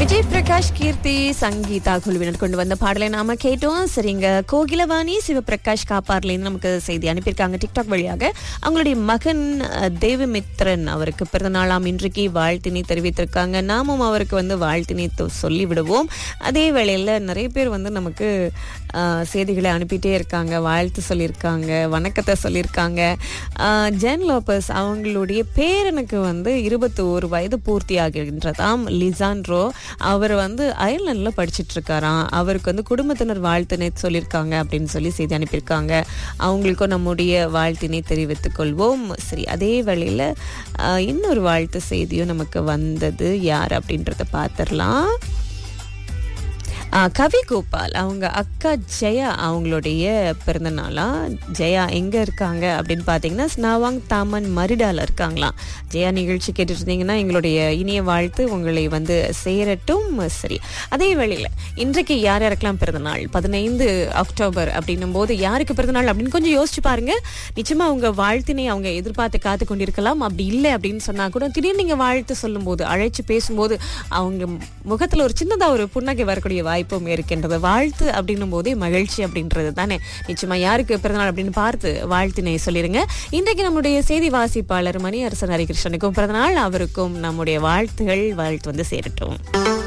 விஜய் பிரகாஷ் கீர்த்தி சங்கீதா குழுவினர் கொண்டு வந்த பாடலை நாம கேட்டோம் சரிங்க கோகிலவாணி சிவபிரகாஷ் காப்பார்லேருந்து நமக்கு செய்தி அனுப்பியிருக்காங்க டிக்டாக் வழியாக அவங்களுடைய மகன் அஹ், தேவமித்ரன் அவருக்கு பிறந்த நாளாம் இன்றைக்கு வாழ்த்தினை தெரிவித்திருக்காங்க நாமும் அவருக்கு வந்து வாழ்த்தினை தொ- சொல்லி விடுவோம் அதே வேளையில் நிறைய பேர் வந்து நமக்கு அஹ், செய்திகளை அனுப்பிட்டே இருக்காங்க வாழ்த்து சொல்லியிருக்காங்க வணக்கத்தை சொல்லியிருக்காங்க அஹ், ஜென் லோபஸ் அவங்களுடைய பேரனுக்கு வந்து இருபத்தி ஒரு வயது பூர்த்தி ஆகின்றதாம் லிசான்ட்ரோ அவர் வந்து அயர்லாந்துல படிச்சிட்டு இருக்காராம் அவருக்கு வந்து குடும்பத்தினர் வாழ்த்தினை சொல்லியிருக்காங்க அப்படின்னு சொல்லி செய்தி அனுப்பியிருக்காங்க அவங்களுக்கும் நம்முடைய வாழ்த்தினை தெரிவித்துக் கொள்வோம் சரி அதே வேளையில அஹ், இன்னொரு வாழ்த்து செய்தியும் நமக்கு வந்தது யார் அப்படின்றத பார்த்துடலாம் ஆ, கவி கோபால் அவங்க அக்கா ஜெயா அவங்களுடைய பிறந்த நாளா ஜெயா எங்க இருக்காங்க அப்படின்னு பார்த்தீங்கன்னா ஸ்னாவாங் தாமன் மரிடால இருக்காங்களாம் ஜெயா நிகழ்ச்சி கேட்டுட்டு இருந்தீங்கன்னா எங்களுடைய இனிய வாழ்த்து உங்களை வந்து சேரட்டும் சரி அதே வேளையில் இன்றைக்கு யார் யாருக்கெல்லாம் பிறந்த நாள் பதினைந்து அக்டோபர் அப்படின்னும் போது யாருக்கு பிறந்த நாள் அப்படின்னு கொஞ்சம் யோசிச்சு பாருங்க நிச்சயமா அவங்க வாழ்த்தினை அவங்க எதிர்பார்த்து காத்து கொண்டிருக்கலாம் அப்படி இல்லை அப்படின்னு சொன்னா கூட திடீர்னு நீங்க வாழ்த்து சொல்லும்போது அழைச்சு பேசும்போது அவங்க முகத்துல ஒரு சின்னதா ஒரு புன்னகை வரக்கூடிய வாய்ப்பும் இருக்கின்றது வாழ்த்து அப்படின்னும் போதே மகிழ்ச்சி அப்படின்றது தானே நிச்சயமா யாருக்கு பிறந்தநாள் அப்படின்னு பார்த்து வாழ்த்தினை சொல்லிருங்க இன்றைக்கு நம்முடைய செய்தி வாசிப்பாளர் மணி அரசன் ஹரிகிருஷ்ணனுக்கும் பிறந்தநாள் அவருக்கும் நம்முடைய வாழ்த்துகள் வாழ்த்து வந்து சேரட்டும்